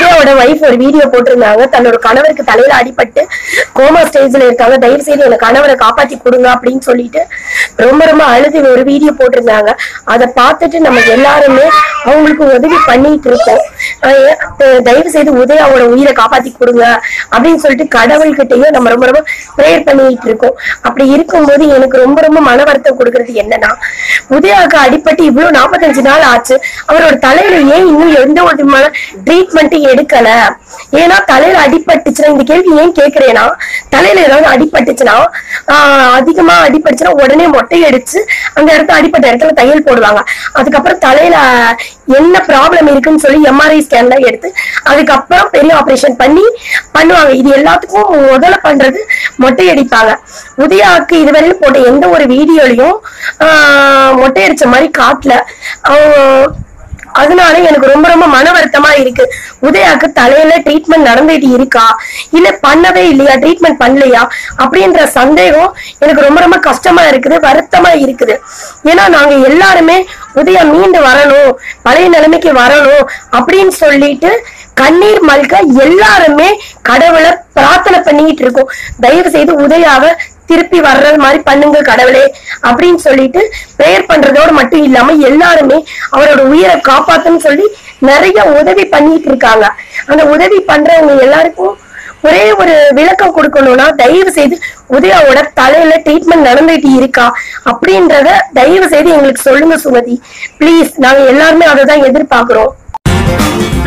உதயாவோட wife ஒரு video போட்டிருந்தாங்க தன்னோட கணவருக்கு தலையில அடிபட்டு கோமா ஸ்டேஜ்ல இருக்காங்க தயவு செய்து என் கணவரை காப்பாத்தி கொடுங்க அப்படின்னு சொல்லிட்டு ரொம்ப ரொம்ப அழுது ஒரு வீடியோ போட்டிருந்தாங்க அதை பார்த்துட்டு நம்ம எல்லாருமே அவங்களுக்கு உதவி பண்ணிட்டு இருக்கோம் அஹ் அஹ் தயவு செய்து உதயாவோட உயிரை காப்பாத்தி கொடுங்க அப்படின்னு சொல்லிட்டு கடவுள்கிட்டயும் நம்ம ரொம்ப ரொம்ப ப்ரேயர் பண்ணிட்டு இருக்கோம் அப்படி இருக்கும்போது எனக்கு ரொம்ப ரொம்ப மன வருத்தம் கொடுக்கறது என்னன்னா உதயாவுக்கு அடிபட்டு இவ்வளவு நாற்பத்தஞ்சு நாள் ஆச்சு அவரோட தலையில ஏன் இன்னும் எந்த ஒரு விதமான ட்ரீட்மெண்ட்டும் எடுக்கல ஏன்னா தலையில அடிபட்டுச்சுன்னா இந்த கேள்வி ஏன் கேக்குறேன்னா தலையில ஏதாவது அடிபட்டுச்சுன்னா ஆஹ் அதிகமா அடிபட்டுச்சுன்னா உடனே மொட்டை அடிச்சு அந்த இடத்துல அடிப்பட்ட இடத்துல தையல் போடுவாங்க அதுக்கப்புறம் தலையில என்ன ப்ராப்ளம் இருக்குன்னு சொல்லி எம்ஆர்ஐ ஸ்கேன்லாம் எடுத்து அதுக்கப்புறம் பெரிய ஆபரேஷன் பண்ணி பண்ணுவாங்க இது எல்லாத்துக்கும் முதல்ல பண்றது மொட்டை அடிப்பாங்க உதயாவுக்கு இதுவரையிலும் போட்ட எந்த ஒரு வீடியோலையும் ஆஹ் மொட்டை அடிச்ச மாதிரி காட்டல அவங்க அதனால எனக்கு ரொம்ப ரொம்ப மன வருத்தமா இருக்கு உதயாக்கு தலையில ட்ரீட்மெண்ட் நடந்துட்டு இருக்கா இல்ல பண்ணவே இல்லையா ட்ரீட்மெண்ட் பண்ணலையா அப்படின்ற சந்தேகம் எனக்கு ரொம்ப ரொம்ப கஷ்டமா இருக்குது வருத்தமா இருக்குது ஏன்னா நாங்க எல்லாருமே உதயா மீண்டு வரணும் பழைய நிலைமைக்கு வரணும் அப்படின்னு சொல்லிட்டு கண்ணீர் மல்க எல்லாருமே கடவுளை பிரார்த்தனை பண்ணிட்டு இருக்கோம் தயவு செய்து உதயாவை திருப்பி வர்றது மாதிரி பண்ணுங்க கடவுளே அப்படின்னு சொல்லிட்டு ப்ரேயர் பண்றதோட மட்டும் இல்லாம எல்லாருமே அவரோட உயிரை காப்பாத்துன்னு சொல்லி நிறைய உதவி பண்ணிட்டு இருக்காங்க அந்த உதவி பண்றவங்க எல்லாருக்கும் ஒரே ஒரு விளக்கம் கொடுக்கணும்னா தயவு செய்து உதயாவோட தலையில ட்ரீட்மெண்ட் நடந்துட்டு இருக்கா அப்படின்றத தயவு செய்து எங்களுக்கு சொல்லுங்க சுமதி ப்ளீஸ் நாங்க எல்லாருமே அதை தான் எதிர்பார்க்கிறோம்